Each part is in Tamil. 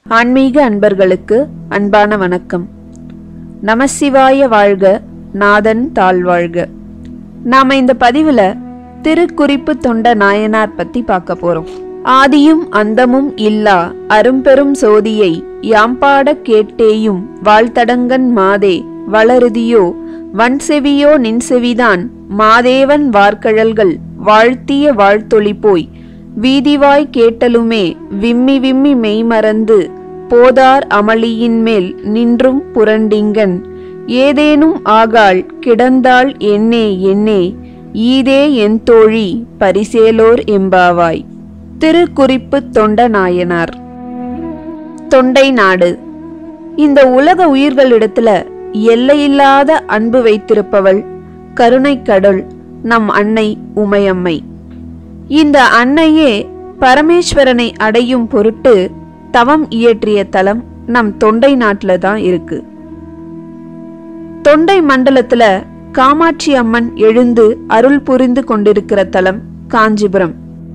ஆன்மீக அன்பர்களுக்கு அன்பான வணக்கம் நமசிவாய வாழ்க நாதன் தாழ்வாழ்க நாம இந்த பதிவுல திருக்குறிப்பு தொண்ட நாயனார் பத்தி பார்க்க போறோம் ஆதியும் அந்தமும் இல்லா அரும்பெரும் சோதியை யாம்பாட கேட்டேயும் வாழ்த்தடங்கன் மாதே வளருதியோ வன்செவியோ நின்செவிதான் மாதேவன் வார்கழல்கள் வாழ்த்திய வாழ்த்தொளி போய் வீதிவாய் கேட்டலுமே விம்மி விம்மி மெய்மறந்து போதார் அமளியின் மேல் நின்றும் புரண்டிங்கன் ஏதேனும் ஆகாள் கிடந்தாள் என்னே என்னே ஈதே என் தோழி பரிசேலோர் எம்பாவாய் திருக்குறிப்பு தொண்ட நாயனார் தொண்டை நாடு இந்த உலக உயிர்களிடத்துல எல்லையில்லாத அன்பு வைத்திருப்பவள் கருணைக் கடல் நம் அன்னை உமையம்மை இந்த அன்னையே பரமேஸ்வரனை அடையும் பொருட்டு தவம் இயற்றிய தலம் நம் தொண்டை நாட்டில தான் இருக்கு தொண்டை மண்டலத்துல காமாட்சி அம்மன் எழுந்து அருள் புரிந்து கொண்டிருக்கிற தலம் காஞ்சிபுரம்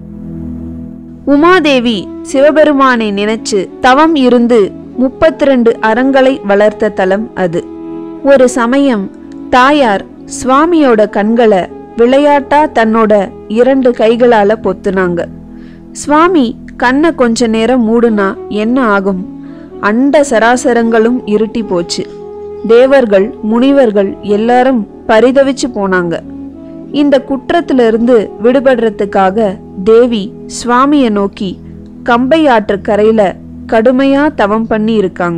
உமாதேவி சிவபெருமானை நினைச்சு தவம் இருந்து முப்பத்தி ரெண்டு அறங்களை வளர்த்த தலம் அது ஒரு சமயம் தாயார் சுவாமியோட கண்களை விளையாட்டா தன்னோட இரண்டு கைகளால பொத்துனாங்க சுவாமி கண்ணை கொஞ்ச நேரம் மூடுனா என்ன ஆகும் அண்ட சராசரங்களும் இருட்டி போச்சு தேவர்கள் முனிவர்கள் எல்லாரும் பரிதவிச்சு போனாங்க இந்த குற்றத்திலிருந்து விடுபடுறதுக்காக தேவி சுவாமிய நோக்கி கம்பை ஆற்று கரையில கடுமையா தவம் பண்ணி இருக்காங்க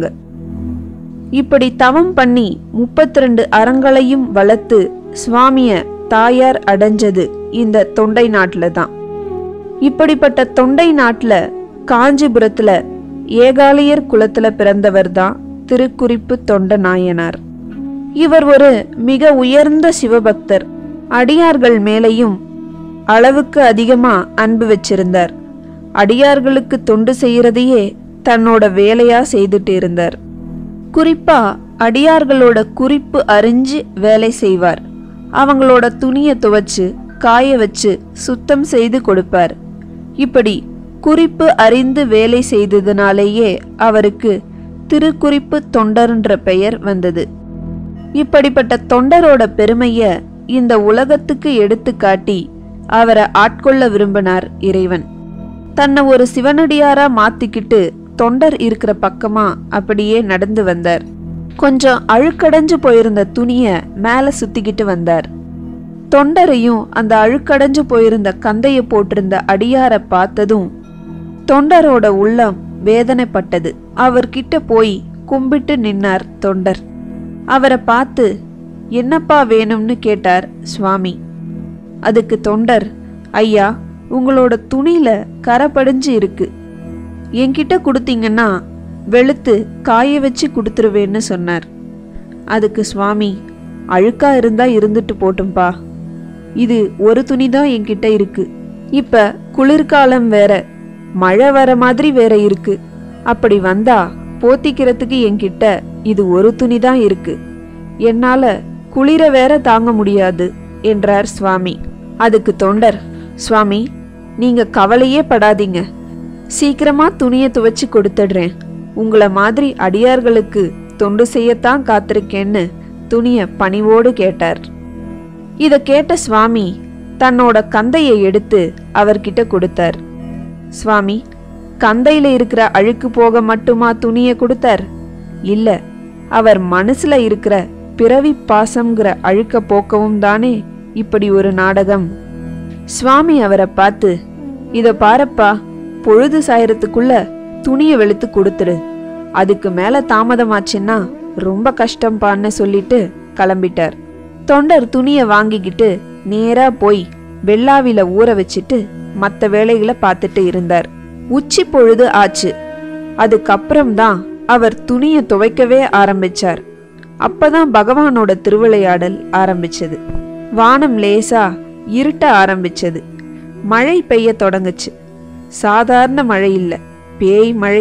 இப்படி தவம் பண்ணி முப்பத்தி ரெண்டு அறங்களையும் வளர்த்து சுவாமிய தாயார் அடைஞ்சது இந்த தொண்டை நாட்டில தான் இப்படிப்பட்ட தொண்டை நாட்டுல காஞ்சிபுரத்துல ஏகாலியர் குலத்துல பிறந்தவர் தான் திருக்குறிப்பு தொண்ட நாயனார் இவர் ஒரு மிக உயர்ந்த சிவபக்தர் அடியார்கள் மேலையும் அளவுக்கு அதிகமா அன்பு வச்சிருந்தார் அடியார்களுக்கு தொண்டு செய்யறதையே தன்னோட வேலையா செய்துட்டு இருந்தார் குறிப்பா அடியார்களோட குறிப்பு அறிஞ்சு வேலை செய்வார் அவங்களோட துணியை துவைச்சு காய வச்சு சுத்தம் செய்து கொடுப்பார் இப்படி குறிப்பு அறிந்து வேலை செய்ததுனாலேயே அவருக்கு திருக்குறிப்பு தொண்டர்ன்ற பெயர் வந்தது இப்படிப்பட்ட தொண்டரோட பெருமைய இந்த உலகத்துக்கு எடுத்து காட்டி அவரை ஆட்கொள்ள விரும்பினார் இறைவன் தன்னை ஒரு சிவனடியாரா மாத்திக்கிட்டு தொண்டர் இருக்கிற பக்கமா அப்படியே நடந்து வந்தார் கொஞ்சம் அழுக்கடைஞ்சு போயிருந்த துணிய மேல சுத்திக்கிட்டு வந்தார் தொண்டரையும் அந்த அழுக்கடைஞ்சு போயிருந்த கந்தைய போட்டிருந்த அடியாரை பார்த்ததும் தொண்டரோட உள்ளம் வேதனைப்பட்டது அவர்கிட்ட போய் கும்பிட்டு நின்னார் தொண்டர் அவரை பார்த்து என்னப்பா வேணும்னு கேட்டார் சுவாமி அதுக்கு தொண்டர் ஐயா உங்களோட துணியில கரை படிஞ்சு இருக்கு என்கிட்ட கொடுத்தீங்கன்னா வெளுத்து காய வச்சு கொடுத்துருவேன்னு சொன்னார் அதுக்கு சுவாமி அழுக்கா இருந்தா இருந்துட்டு போட்டும்பா இது ஒரு துணி தான் என்கிட்ட இருக்கு இப்ப குளிர்காலம் வேற மழை வர மாதிரி வேற இருக்கு அப்படி வந்தா போத்திக்கிறதுக்கு என்கிட்ட இது ஒரு துணி தான் இருக்கு என்னால குளிர வேற தாங்க முடியாது என்றார் சுவாமி அதுக்கு தொண்டர் சுவாமி நீங்க கவலையே படாதீங்க சீக்கிரமா துணியை துவைச்சு கொடுத்துடுறேன் உங்களை மாதிரி அடியார்களுக்கு தொண்டு செய்யத்தான் காத்திருக்கேன்னு துணிய பணிவோடு கேட்டார் இத கேட்ட சுவாமி தன்னோட கந்தையை எடுத்து அவர்கிட்ட கொடுத்தார் சுவாமி கந்தையில இருக்கிற அழுக்கு போக மட்டுமா துணிய கொடுத்தார் இல்ல அவர் மனசுல இருக்கிற பிறவி பாசம்ங்கிற அழுக்க போக்கவும் தானே இப்படி ஒரு நாடகம் சுவாமி அவரை பார்த்து இத பாரப்பா பொழுது சாயறதுக்குள்ள துணிய வெளுத்து கொடுத்துடு அதுக்கு மேல தாமதமாச்சுன்னா ரொம்ப கஷ்டம்பான்னு சொல்லிட்டு கிளம்பிட்டார் தொண்டர் துணிய வாங்கிக்கிட்டு நேரா போய் வெள்ளாவில ஊற வச்சுட்டு மத்த வேலைகளை பார்த்துட்டு இருந்தார் உச்சி பொழுது ஆச்சு அதுக்கப்புறம்தான் அவர் துணிய துவைக்கவே ஆரம்பிச்சார் அப்பதான் பகவானோட திருவிளையாடல் ஆரம்பிச்சது வானம் லேசா இருட்ட ஆரம்பிச்சது மழை பெய்ய தொடங்குச்சு சாதாரண மழை இல்ல பேய் மழை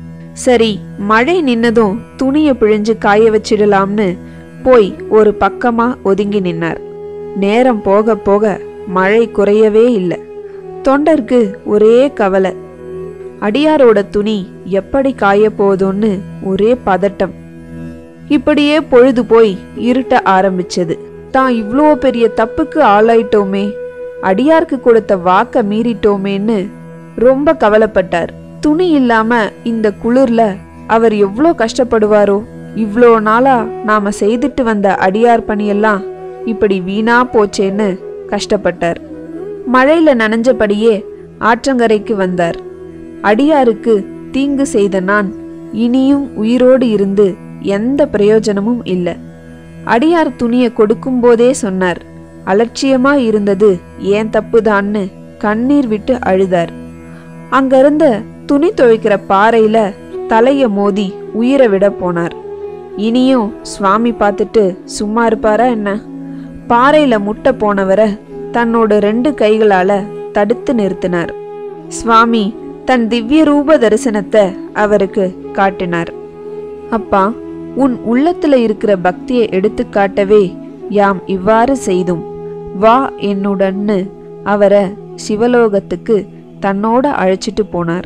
சரி மழை நின்னதும் துணிய பிழிஞ்சு காய வச்சிடலாம்னு போய் ஒரு பக்கமா ஒதுங்கி நின்னார் நேரம் போக போக மழை குறையவே இல்லை தொண்டருக்கு ஒரே கவலை அடியாரோட துணி எப்படி காய போகுதோன்னு ஒரே பதட்டம் இப்படியே பொழுது போய் இருட்ட ஆரம்பிச்சது தான் இவ்வளோ பெரிய தப்புக்கு ஆளாயிட்டோமே அடியாருக்கு கொடுத்த வாக்க மீறிட்டோமேன்னு ரொம்ப கவலைப்பட்டார் துணி இல்லாம இந்த குளிர்ல அவர் எவ்வளோ கஷ்டப்படுவாரோ இவ்வளோ நாளா நாம செய்துட்டு வந்த அடியார் பணியெல்லாம் இப்படி வீணா போச்சேன்னு கஷ்டப்பட்டார் மழையில நனைஞ்சபடியே ஆற்றங்கரைக்கு வந்தார் அடியாருக்கு தீங்கு செய்த நான் இனியும் உயிரோடு இருந்து எந்த பிரயோஜனமும் இல்லை அடியார் துணியை கொடுக்கும்போதே சொன்னார் அலட்சியமா இருந்தது ஏன் தப்புதான்னு கண்ணீர் விட்டு அழுதார் அங்கிருந்த துணி துவைக்கிற பாறையில தலைய மோதி உயிரை விட போனார் இனியும் சுவாமி பார்த்துட்டு சும்மா இருப்பாரா என்ன பாறையில முட்டை போனவரை தன்னோட ரெண்டு கைகளால தடுத்து நிறுத்தினார் சுவாமி தன் திவ்ய ரூப தரிசனத்தை அவருக்கு காட்டினார் அப்பா உன் உள்ளத்துல இருக்கிற பக்தியை எடுத்து காட்டவே யாம் இவ்வாறு செய்தும் வா என்னுடன்னு அவரை சிவலோகத்துக்கு தன்னோட அழைச்சிட்டு போனார்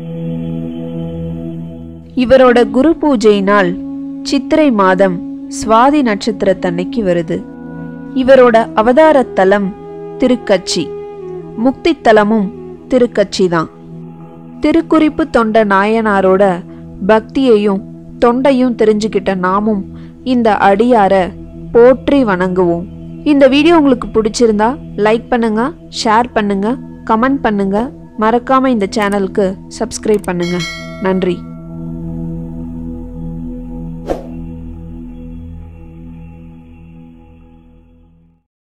இவரோட குரு பூஜை நாள் சித்திரை மாதம் சுவாதி நட்சத்திரத்தன்னைக்கு வருது இவரோட அவதார தலம் திருக்கச்சி முக்தி தலமும் திருக்கச்சி தான் திருக்குறிப்பு தொண்ட நாயனாரோட பக்தியையும் தொண்டையும் தெரிஞ்சுக்கிட்ட நாமும் இந்த அடியார போற்றி வணங்குவோம் இந்த வீடியோ உங்களுக்கு பிடிச்சிருந்தா லைக் பண்ணுங்க ஷேர் பண்ணுங்க கமெண்ட் பண்ணுங்க மறக்காம இந்த சேனலுக்கு சப்ஸ்கிரைப் பண்ணுங்க நன்றி